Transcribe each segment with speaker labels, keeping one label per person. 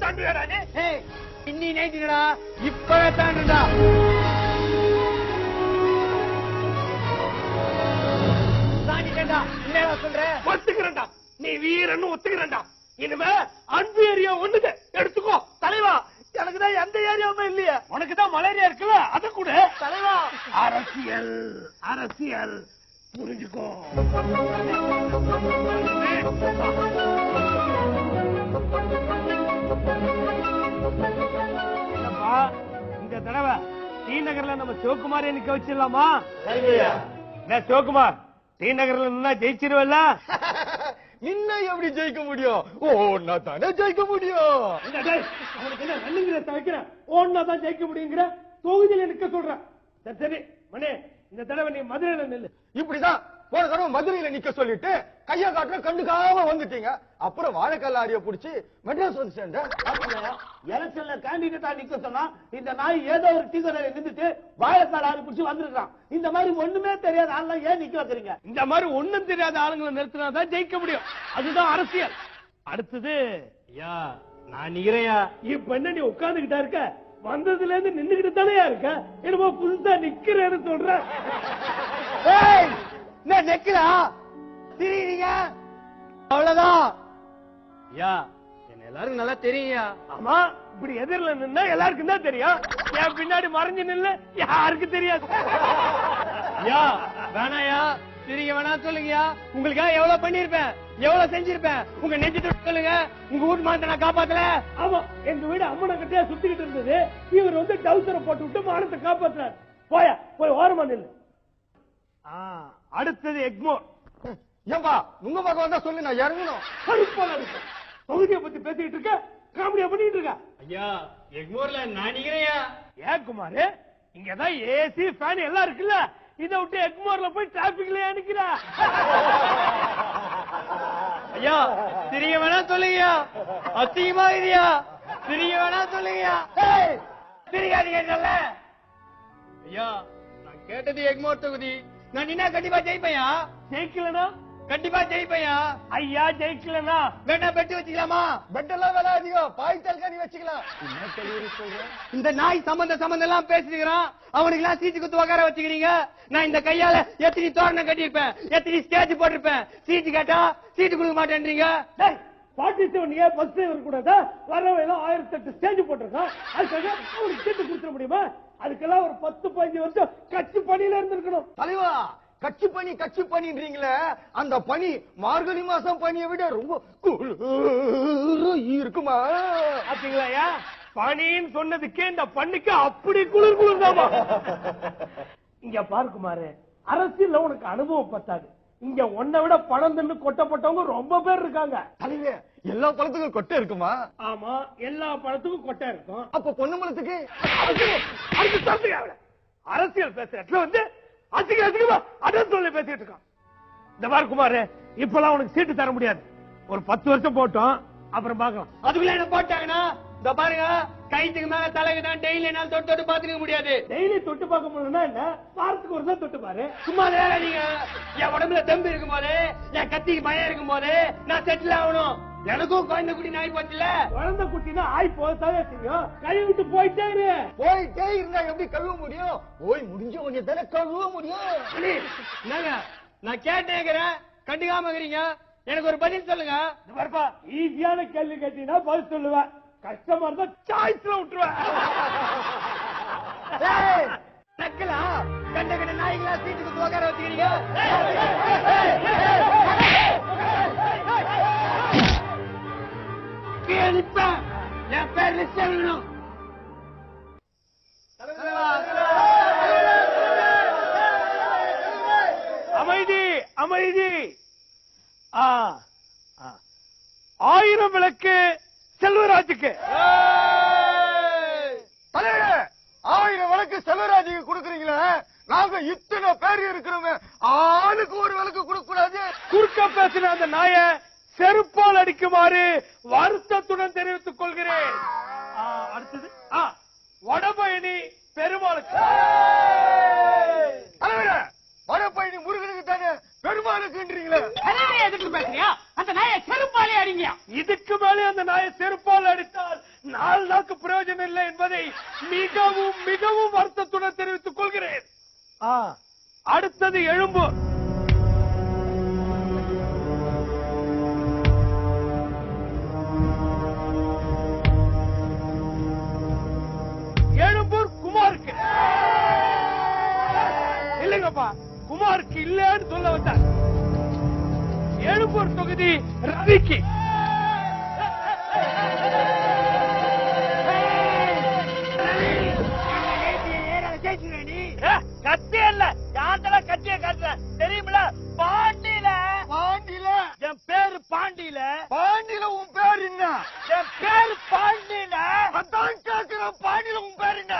Speaker 1: தாண்டுவேடா நீ
Speaker 2: ஏய் இன்னி நைட்டுடா இப்பவே தாண்டுடா தாண்டிட்டேன்டா என்னடா சொல்ற
Speaker 1: ஒத்துக்கிறேன்டா நீ வீரன்னு ஒத்துக்கிறேன்டா இனிமே அன்பு ஏரியா ஒண்ணுது எடுத்துக்கோ தலைவா எனக்கு தான் எந்த ஏரியாவுமே இல்லையே உனக்கு தான் மலேரியா இருக்குல்ல அத கூட தலைவா அரசியல் அரசியல் புரிஞ்சுக்கோ
Speaker 3: என்னப்பா இந்த தடவை டி நகர்ல நம்ம சிவகுமாரே நிக்க வச்சிடலாமா என்ன சிவகுமார் டி நகர்ல நின்னா ஜெயிச்சிருவல்ல
Speaker 2: நின்ன எப்படி ஜெயிக்க முடியும் ஓ தானே ஜெயிக்க முடியும்
Speaker 3: இந்த டேய், அவனுக்கு என்ன ரன்னிங் வைக்கிறேன் ஒன்னா தான் ஜெயிக்க முடியுங்கிற தொகுதியில நிக்க சொல்றேன் சரி, சரி மணி இந்த தடவை நீ மதுரையில நில்லு
Speaker 2: இப்படிதான் போன தடவை மதுரையில நிக்க சொல்லிட்டு கைய காட்டுற கண்டுக்காம வந்துட்டீங்க அப்புறம் வாழைக்கல்ல ஆரிய புடிச்சு மெட்ராஸ் வந்து சேர்ந்தேன்
Speaker 3: எலெக்ஷன்ல கேண்டிடேட்டா நிக்க சொன்னா இந்த நாய் ஏதோ ஒரு டீ கடையில நின்றுட்டு வாழைக்கால் ஆறு பிடிச்சி வந்திருக்கான் இந்த மாதிரி ஒண்ணுமே தெரியாத ஆள்லாம் ஏன் நிக்க வைக்கிறீங்க இந்த மாதிரி ஒண்ணும் தெரியாத ஆளுங்களை நிறுத்தினாதான் ஜெயிக்க முடியும் அதுதான் அரசியல் அடுத்தது ஐயா நான் நிக்கிறேயா இப்ப என்ன நீ உட்கார்ந்துகிட்டா இருக்க வந்ததுல இருந்து நின்னுகிட்டு தானே இருக்க என்னமோ புதுசா நிக்கிறேன்னு சொல்ற
Speaker 2: நான் நெக்கிறா திரியுறீங்க அவ்வளவுதான்
Speaker 3: ஐயா என்ன எல்லாருக்கும் நல்லா தெரியும்யா ஆமா இப்படி எதிரில நின்னா எல்லாருக்கும் தான் தெரியும் என் பின்னாடி மறைஞ்சு நில்ல யாருக்கு தெரியாது ஐயா வேணாயா சிரிங்க வேணா சொல்லுங்கயா உங்களுக்காக எவ்வளவு பண்ணிருப்பேன் எவ்வளவு செஞ்சிருப்பேன் உங்க நெஞ்சு தொட்டு சொல்லுங்க உங்க வீட்டு மாத்த நான் காப்பாத்தல ஆமா எங்க வீடு அம்மனை கட்டியா சுத்திக்கிட்டு இருந்தது இவர் வந்து டவுசரை போட்டு விட்டு மானத்தை காப்பாத்துறாரு போயா போய் ஓரமா நில்லு அடுத்தது எக்மோர்
Speaker 2: ஏன்பா உங்க பக்கம் வந்தா சொல்லு நான் இறங்கணும்
Speaker 3: கருப்பால இருக்கு தொகுதியை பத்தி பேசிட்டு இருக்க காமெடியா பண்ணிட்டு இருக்க
Speaker 1: ஐயா எக்மோர்ல நான் நிக்கிறேயா
Speaker 3: ஏன் குமாரு இங்கதான் ஏசி ஃபேன் எல்லாம் இருக்குல்ல இத விட்டு எக்மோர்ல போய் டிராபிக்ல நிக்கிற
Speaker 1: ஐயா சிரிங்க வேணா சொல்லுங்கயா அசிங்கமா இருக்கியா சிரிங்க வேணா சொல்லுங்கயா சிரிக்காதீங்க சொல்ல ஐயா நான் கேட்டது எக்மோர் தொகுதி நான் நின்னா கண்டிப்பா ஜெயிப்பையா
Speaker 3: ஜெயிக்கலனா
Speaker 1: கண்டிப்பா ஜெயிப்பையா
Speaker 3: ஐயா ஜெயிக்கலனா
Speaker 1: வேணா பெட்டு வச்சுக்கலாமா
Speaker 2: பெட் எல்லாம் விலை அதிகம் பாய் தல்காணி வச்சுக்கலாம் என்ன தெளிவு சொல்றேன்
Speaker 1: இந்த நாய் சம்பந்த சம்பந்தம் எல்லாம் பேசிக்கிறான் அவனுக்கு எல்லாம் சீட்டு குத்து உட்கார வச்சுக்கிறீங்க நான் இந்த கையால எத்தனை தோரணம் கட்டியிருப்பேன் எத்தனை ஸ்டேஜ் போட்டிருப்பேன் சீட்டு கேட்டா சீட்டு கொடுக்க மாட்டேன்றீங்க
Speaker 3: டேய் forty seven A bus driver கூட வரவெல்லாம் ஆயிரத்தி எட்டு ஸ்டேஜ் போட்டிருக்கான் அதுக்காக அவனுக்கு சீட்டு கொடுத்துட முடியுமா அதுக்கெல்லாம் ஒரு பத்து பதினஞ்சு வருஷம் கட்சி பணியில இருந்திருக்கணும்
Speaker 2: தலைவா கட்சி பனி கட்சி பனின்றீங்களே அந்த பனி மார்கழி மாசம் பனியை விட ரொம்ப குளிரா இருக்குமா
Speaker 3: பாத்தீங்களா ஐயா பனின்னு சொன்னதுக்கே இந்த பண்ணுக்கு அப்படி குளிர் குளிர்தாமா இங்க பாரு குமாரு அரசியல்ல உனக்கு அனுபவம் பத்தாது இங்க உன்னை விட பணம் தின்னு கொட்டப்பட்டவங்க ரொம்ப பேர் இருக்காங்க
Speaker 2: தலைவே எல்லா பழத்துக்கும் கொட்டை இருக்குமா
Speaker 3: ஆமா எல்லா பழத்துக்கும் கொட்டை இருக்கும்
Speaker 2: அப்ப பொண்ணுமலத்துக்கு
Speaker 3: அரசியல் அடுத்து தரத்துக்கு அவளை. அரசியல் பேசுற இடத்துல வந்து அசிங்க அசிங்கமா அதான் சொல்லி பேசிட்டு இருக்கான் இந்த பாரு குமாரு இப்பெல்லாம் உனக்கு சீட்டு தர முடியாது ஒரு பத்து வருஷம் போட்டோம் அப்புறம் பார்க்கலாம்
Speaker 1: அதுக்குள்ள என்ன போட்டாங்கன்னா இந்த பாருங்க கைத்துக்கு மேல தலைக்கு தான் டெய்லி என்னால தொட்டு தொட்டு பாத்துக்க முடியாது
Speaker 3: டெய்லி தொட்டு பார்க்க முடியும்னா என்ன வாரத்துக்கு ஒரு தான் தொட்டு பாரு
Speaker 1: சும்மா வேற நீங்க என் உடம்புல தெம்பு இருக்கும் போது என் கத்திக்கு பயம் இருக்கும் போது நான் செட்டில் ஆகணும் எனக்கும் குழந்தை குட்டி நாய் போச்சுல
Speaker 3: குழந்தை குட்டினா ஆய் போதாவே செய்யும் கழுவி விட்டு போயிட்டே இரு
Speaker 2: போயிட்டே இருந்தா எப்படி கழுவ முடியும் போய் முடிஞ்ச உடனே தானே கழுவ முடியும்
Speaker 1: அண்ணி, என்னங்க நான் கேட்டேங்கிறேன் கண்டுக்காம இருக்கிறீங்க எனக்கு ஒரு பதில் சொல்லுங்க
Speaker 3: இந்த பாருப்பா ஈஸியான கேள்வி கேட்டீங்கன்னா பதில் சொல்லுவேன் கஷ்டமா இருந்தா சாய்ஸ்ல விட்டுருவேன்
Speaker 2: ஏய்,
Speaker 1: நக்கலா கண்ட கண்ட நாய்களா சீட்டுக்கு உட்கார வச்சுக்கிறீங்க கீழே நிப்பேன். என் பேர் லிஸ்ட் எழுதணும்
Speaker 3: அமைதி அமைதி ஆ, ஆ. ஆயிரம் விளக்கு செல்வராஜுக்கு
Speaker 2: தலைவரே ஆயிரம் விளக்கு செல்வராஜுக்கு கொடுக்குறீங்களே நாங்க இத்தனை பேர் இருக்கிறோமே ஆளுக்கு ஒரு விளக்கு கொடுக்க கூடாது
Speaker 3: குறுக்க பேசின அந்த நாய செருப்பால் அடிக்குமாறு வருத்தத்துடன் தெரிவித்துக் கொள்கிறேன் ஆ, அடுத்தது ஆ, வடபழனி பெருமாளுக்கு
Speaker 2: தலைவரே வடபழனி முருகனுக்கு தானே பெருமாளுக்குன்றீங்களே
Speaker 1: எதுக்கு பேசுறியா அந்த நாயை செருப்பாலே அடிங்க
Speaker 3: இதுக்கு மேலே அந்த நாயை செருப்பால் அடித்தால்
Speaker 1: நாக்கு பிரயோஜனம் இல்லை என்பதை மிகவும் மிகவும் வருத்தத்துடன் தெரிவித்துக் கொள்கிறேன் ஆ, அடுத்தது எழும்பூர் எழும்பூர் குமாருக்கு இல்லைங்கப்பா குமாருக்கு இல்லன்னு சொல்ல வந்தார் எழும்பூர் தொகுதி ரவிக்கு கத்தி இல்ல யார்த்தல கத்திய காட்டுற தெரியுமில பாண்டியில
Speaker 2: பாண்டியில
Speaker 1: என் பேரு பாண்டியில
Speaker 2: பாண்டியில உன் பேர் என்ன
Speaker 1: என் பேரு பாண்டியில
Speaker 2: அதான் கேக்குறேன் பாண்டியில உன் பேர் என்ன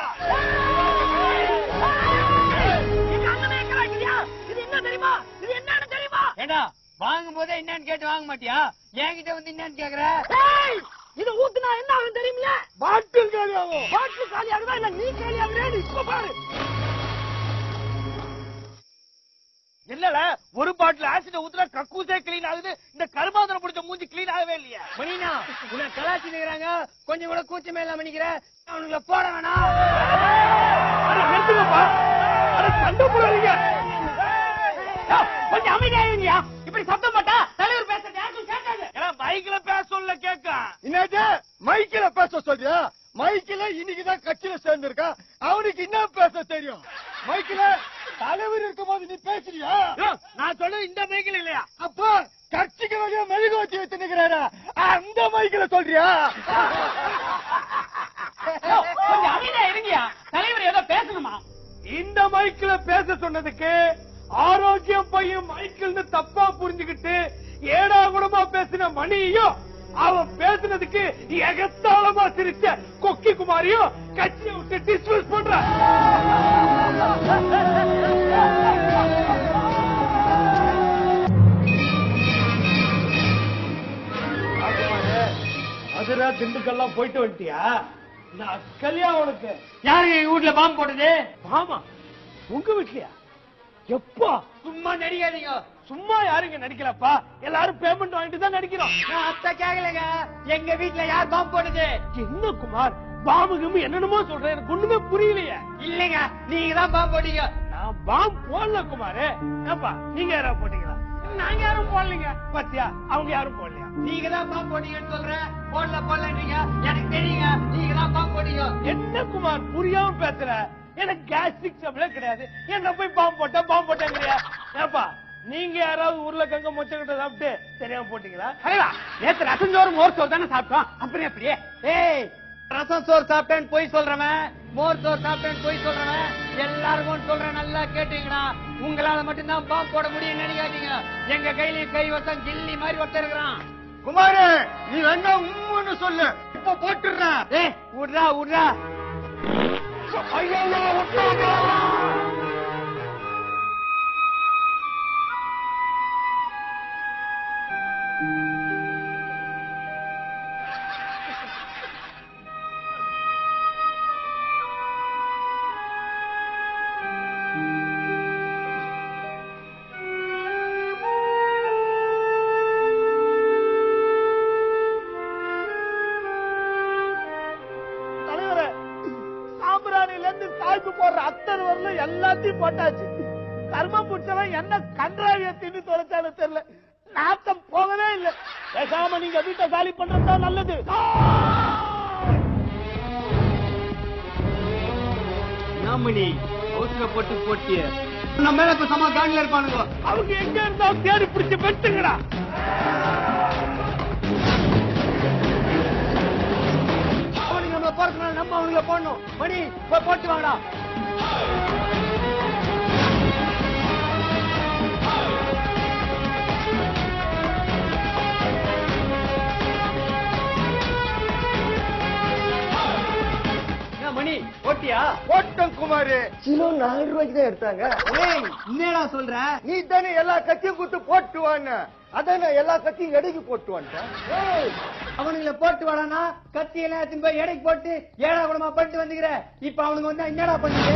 Speaker 1: இது என்ன தெரியுமா இது என்னன்னு தெரியுமா
Speaker 3: ஏண்டா வாங்கும் போதே என்னன்னு கேட்டு வாங்க மாட்டியா என்கிட்ட வந்து என்னன்னு கேக்குற
Speaker 1: இது ஊத்துனா என்ன ஆகும் தெரியுமில பாட்டில் காலியாகும் பாட்டில் காலியாகுதா இல்ல நீ காலியாகுறே இப்ப பாரு இல்லல ஒரு பாட்டில் ஆசிட் ஊத்துனா கக்கூசே கிளீன் ஆகுது இந்த கருமாந்திரம் பிடிச்ச மூஞ்சி கிளீன் ஆகவே இல்லையா
Speaker 3: மணினா உன்னை கலாச்சி நிக்கிறாங்க கொஞ்சம் கூட கூச்சமே இல்லாம நிக்கிற அவனுங்களை போட வேணாம்
Speaker 1: அட நிறுத்துங்கப்பா அட சண்டை போடாதீங்க கொஞ்சம் அமைதியாயிருங்கயா இப்படி சத்தம் போட்டா தலைவர் பேசுறது யாருக்கும் கேட்காது ஏன்னா மைக்ல பேச சொல்ல கேட்க
Speaker 2: என்னது மைக்கில பேச சொல்றியா மைக்கில இன்னைக்குதான் கட்சியில சேர்ந்திருக்கா அவனுக்கு என்ன பேச தெரியும் மைக்கில தலைவர் இருக்கும் போது நீ பேசுறியா
Speaker 1: நான் சொல்றது இந்த மைக்கில் இல்லையா
Speaker 2: அப்ப கட்சிக்கு வெளியே மெழுகுவத்தி வச்சு நிக்கிறாரா அந்த மைக்கில சொல்றியா
Speaker 1: கொஞ்சம் அமைதியா இருங்கயா தலைவர் ஏதோ பேசணுமா இந்த மைக்கில பேச சொன்னதுக்கு ஆரோக்கியம் பையன் மைக்கிள்னு தப்பா புரிஞ்சுக்கிட்டு ஏடா கூடமா பேசின மணியையும் அவன் பேசுனதுக்கு எகத்தாளமா சிரிச்ச கொக்கி குமாரியும் கட்சியை விட்டு டிஸ்மிஸ் பண்ற மதுரை திண்டுக்கல்லாம் போயிட்டு வந்துட்டியா நான் கல்யாணம் உனக்கு
Speaker 3: யாரு எங்க வீட்டுல பாம்பு போட்டது
Speaker 1: ஆமா உங்க வீட்லயா எப்போ
Speaker 3: சும்மா நடிக்காதீங்க
Speaker 1: சும்மா யாருங்க நடிக்கலப்பா எல்லாரும் பேமெண்ட் வாங்கிட்டு தான் நடிக்கிறோம்
Speaker 3: நான் அத்தை கேக்கலங்க எங்க வீட்டுல யார் பாம்பு போட்டது
Speaker 1: என்ன குமார் பாம்பு கிம்பு என்னென்னமோ சொல்றேன் எனக்கு ஒண்ணுமே புரியலையே
Speaker 3: இல்லைங்க நீங்க தான் பாம்பு போட்டீங்க
Speaker 1: நான் பாம்பு போடல குமாரு ஏப்பா நீங்க யாரும் போட்டீங்களா நாங்க யாரும் போடலீங்க பாத்தியா அவங்க யாரும் போடலையா
Speaker 3: நீங்க தான் பாம்பு போட்டீங்கன்னு சொல்றேன் போடல போடலன்றீங்க எனக்கு தெரியுங்க நீங்க தான் பாம்பு போட்டீங்க
Speaker 1: என்ன குமார் புரியாம பேசுற எனக்கு கேஸ்ட்ரிக் ட்ரபிளே கிடையாது என்ன போய் பாம்பு போட்டா பாம்பு போட்டேங்கிறியா ஏப்பா நீங்க யாராவது உருளைக்கிழங்க மொச்சக்கிட்ட சாப்பிட்டு தெரியாம போட்டீங்களா நேத்து ரசம் சோறு மோர் சோறு தானே சாப்பிட்டோம் அப்புறம் எப்படியே
Speaker 3: ஏய் ரசம் சோறு சாப்பிட்டேன்னு போய் சொல்றவன் மோர் சோறு சாப்பிட்டேன்னு போய் சொல்றவன் எல்லாருக்கும் சொல்றேன் நல்லா கேட்டீங்கடா உங்களால மட்டும்தான் பாம்பு போட முடியும் நினைக்காதீங்க எங்க கையிலயும் கை வசம் கில்லி மாதிரி ஒருத்தர் இருக்கிறான்
Speaker 2: குமாரு நீ வேணா உம்முன்னு சொல்லு இப்ப போட்டுடுறேன்
Speaker 3: ஏய் விட்றா விட்றா
Speaker 1: தலைவரே சாம்பிராணில இருந்து சாய்க்கு போடுற அத்தனை வரல எல்லாத்தையும் போட்டாச்சு கர்மம் பிடிச்சவன் என்ன கன்றாவிய தின்னு தொலைச்சாலும் தெரியல நாத்தம் போகவே இல்லை பேசாம நீங்க வீட்டை காலி பண்றதா நல்லது
Speaker 3: நாமணி அவசரப்பட்டு போட்டிய நம்ம மேல இப்ப சம காண்டில இருப்பானுங்க
Speaker 1: அவங்க எங்க இருந்தாலும் தேடி பிடிச்சு வெட்டுங்கடா
Speaker 3: அவனுங்க நம்ம போறதுனால நம்ம அவனுங்களை போடணும் மணி போய் போட்டு வாங்கடா என்ன மணி போட்டியா
Speaker 2: போட்டம் குமாரு கிலோ நாலு ரூபாய்க்கு தான் எடுத்தாங்க
Speaker 3: ஏய் என்னடா சொல்ற
Speaker 2: நீ தானே எல்லா கத்தியும் கொடுத்து போட்டு வான்னு அதான் நான் எல்லா கத்தியும் எடைக்கு போட்டு வந்துட்டேன்
Speaker 3: ஏய், அவனுங்களை போட்டு வாடானா கத்தி எல்லாம் எடுத்துன்னு போய் எடைக்கு போட்டு ஏடா குடமா பண்ணிட்டு வந்துக்கிற இப்ப அவனுங்க வந்து என்னடா பண்ணுது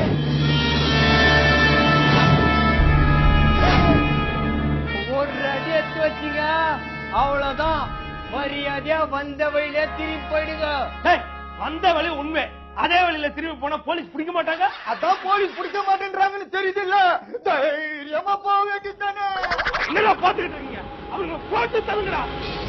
Speaker 3: ஒரு அடி எடுத்து வச்சீங்க அவ்வளவுதான் மரியாதையா வந்த வழியில திரும்பி போயிடுங்க
Speaker 1: டேய், வந்த வழி உண்மை அதே வழியில திரும்பி போனா போலீஸ் பிடிக்க மாட்டாங்க
Speaker 2: அதான் போலீஸ் பிடிக்க மாட்டேன்றாங்கன்னு தெரியுது இல்ல தைரியமா போக வேண்டியதானே
Speaker 1: என்னடா பாத்துக்கிட்டு இருக்கீங்க அவங்க போட்டு தள்ளுங்கடா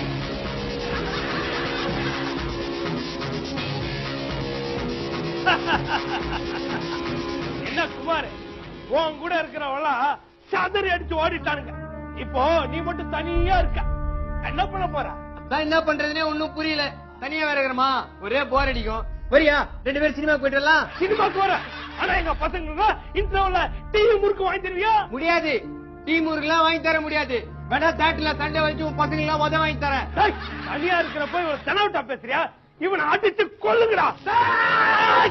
Speaker 1: என்ன குமார் உன் கூட இருக்கிறவெல்லாம் சதறி அடிச்சு ஓடிட்டானுங்க இப்போ நீ மட்டும் தனியா இருக்க என்ன பண்ண போற
Speaker 3: அதான் என்ன பண்றதுனே ஒண்ணும் புரியல தனியா வேற இருக்கிறமா ஒரே போர் அடிக்கும் வரியா ரெண்டு பேரும் சினிமா போயிட்டு வரலாம்
Speaker 1: சினிமாக்கு வர ஆனா எங்க பசங்க இன்டர்வல்ல டிவி முறுக்கு வாங்கி தருவியா
Speaker 3: முடியாது டீம் ஊருக்குலாம் வாங்கி தர முடியாது வேணா தேட்டர்ல சண்டை வச்சு உன் பசங்க எல்லாம் உதவ வாங்கி தரேன்
Speaker 1: டேய், தனியா இருக்கிறப்ப இவன் தெனவட்டா பேசுறியா இவனை அடிச்சு கொல்லுங்கடா டேய்!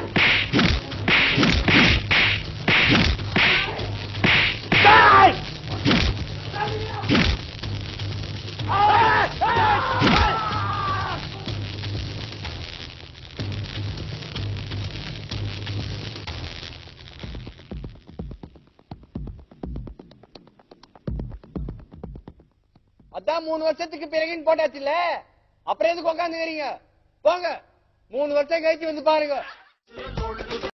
Speaker 1: டேய்!
Speaker 3: அதான் மூணு வருஷத்துக்கு பிறகுன்னு போட்டாச்சுல்ல அப்புறம் எதுக்கு உட்காந்துக்கிறீங்க போங்க மூணு வருஷம் கழிச்சு வந்து பாருங்க